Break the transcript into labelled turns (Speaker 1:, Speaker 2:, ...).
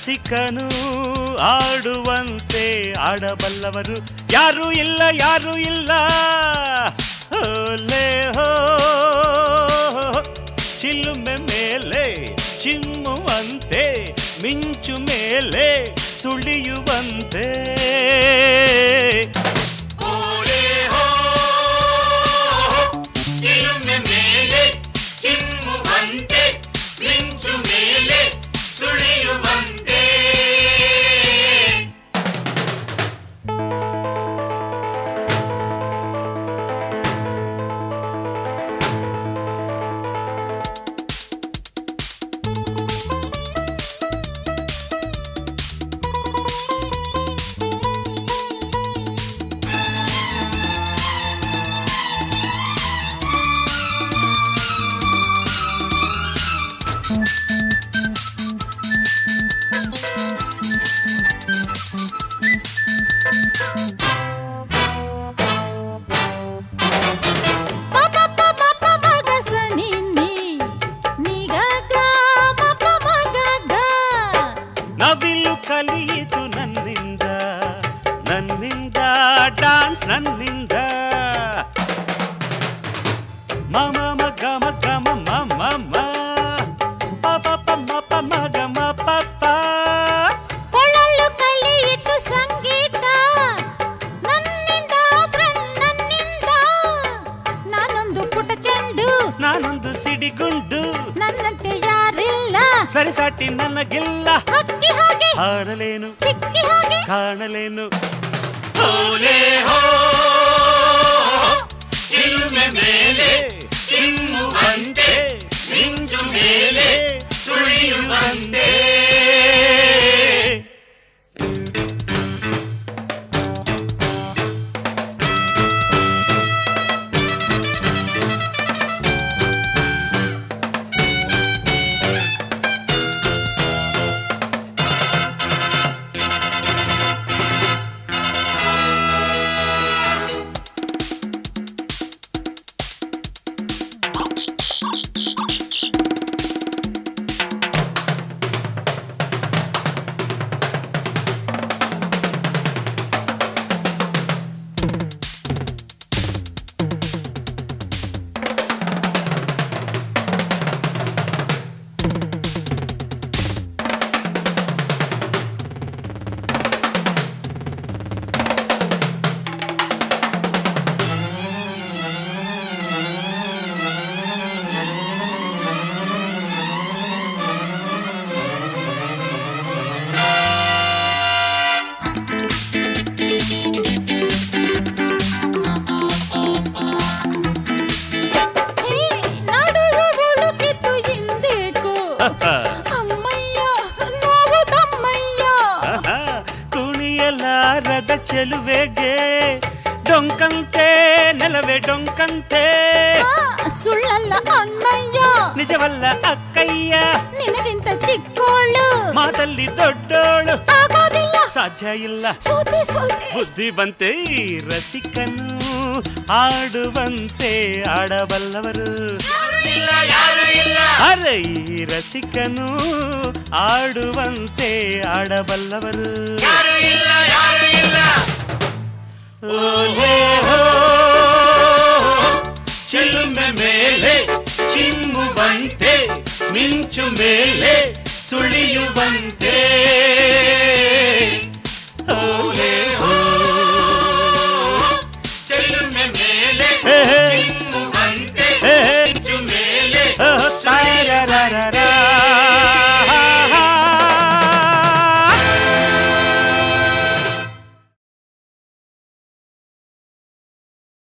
Speaker 1: ರಸಿಕನು ಆಡುವಂತೆ ಆಡಬಲ್ಲವರು ಯಾರು ಇಲ್ಲ ಯಾರು ಇಲ್ಲ ಹೋಲೆ ಹೋ ಚಿಲುಮೆ ಮೇಲೆ ಚಿಮ್ಮುವಂತೆ ಮಿಂಚು ಮೇಲೆ ಸುಳಿಯುವಂತೆ
Speaker 2: ಓಲೆ ಹೋ ಚಿಲುಮೆ ಮೇಲೆ ಚಿಮ್ಮುವಂತೆ ಮಿಂಚು ಮೇಲೆ ಸುಳಿಯುವಂತೆ
Speaker 3: ಪಪ ಪಪ ಪಮಗ ಸನಿ ನೀ ನಿಗಗ ಮಪ ಮಗಗ
Speaker 1: ನವಿಲು ಕಲಿಯಿತು ನನ್ನಿಂದ ನನ್ನಿಂದ ಡಾನ್ಸ್ ನನ್ನಿಂದ ಮಮ ಮಗ ಮಗ ಮಮ ಮಮ ಪಪ ಪಮ ಪಮ ಗಮ ಪಪ್ಪ
Speaker 3: ಕೊಳಲು ಕಲಿಯಿತು ಸಂಗೀತ ನನ್ನಿಂದ ಫ್ರೆಂಡ್ ನನ್ನಿಂದ ನಾನೊಂದು ಪುಟ ಚೆಂಡು
Speaker 1: ನಾನೊಂದು ಸಿಡಿಗುಂಡು
Speaker 3: ನನ್ನಂತೆ ಯಾರಿಲ್ಲ
Speaker 1: ಸರಿಸಾಟಿ ನನಗಿಲ್ಲ
Speaker 3: ಹಕ್ಕಿ ಹಾಗೆ
Speaker 1: ಹಾರಲೇನು
Speaker 3: ಚಿಕ್ಕಿ ಹಾಗೆ
Speaker 1: ಕಾಣಲೇನು
Speaker 2: ಓಲೆ ಹೋ ಚಿಲುಮೆ ಮೇಲೆ ಚಿಮ್ಮುವಂತೆ ಮಿಂಚು ಮೇಲೆ ಸುಳಿಯುವಂತೆ
Speaker 3: ಹೇ ನಡುವು ಉಳುಕಿತು ಹಿಂದೇಕು ಅಮ್ಮಯ್ಯ ನೋವು ತಮ್ಮಯ್ಯ
Speaker 1: ಕುಣಿಯಲಾರದ ಚೆಲುವೆಗೆ ಡೊಂಕಂತೆ ನೆಲವೇ ಡೊಂಕಂತೆ
Speaker 3: ಆ, ಸುಳ್ಳಲ್ಲ ಅಣ್ಣಯ್ಯ
Speaker 1: ನಿಜವಲ್ಲ ಅಕ್ಕಯ್ಯ
Speaker 3: ನಿನಗಿಂತ ಚಿಕ್ಕೋಳು
Speaker 1: ಮಾತಲ್ಲಿ ದೊಡ್ಡೋಳು
Speaker 3: ಆಗೋದಿಲ್ಲ
Speaker 1: ಸಾಧ್ಯ ಇಲ್ಲ
Speaker 3: ಸೋತೆ ಸೋತೆ
Speaker 1: ಬುದ್ಧಿ ಬಂತೆ ಈ ರಸಿಕನು ಆಡುವಂತೆ ಆಡಬಲ್ಲವರು
Speaker 2: ಇಲ್ಲ ಯಾರು ಇಲ್ಲ
Speaker 1: ಅರೆ ಈ ರಸಿಕನು ಆಡುವಂತೆ ಆಡಬಲ್ಲವರು
Speaker 2: ಯಾರು ಇಲ್ಲ ಯಾರು ಇಲ್ಲ
Speaker 1: ಓಹೋ ಚಿಲುಮೆ ಮೇಲೆ ಚಿಮ್ಮುವಂತೆ ಮಿಂಚು ಮೇಲೆ ಸುಳಿಯುವಂತೆ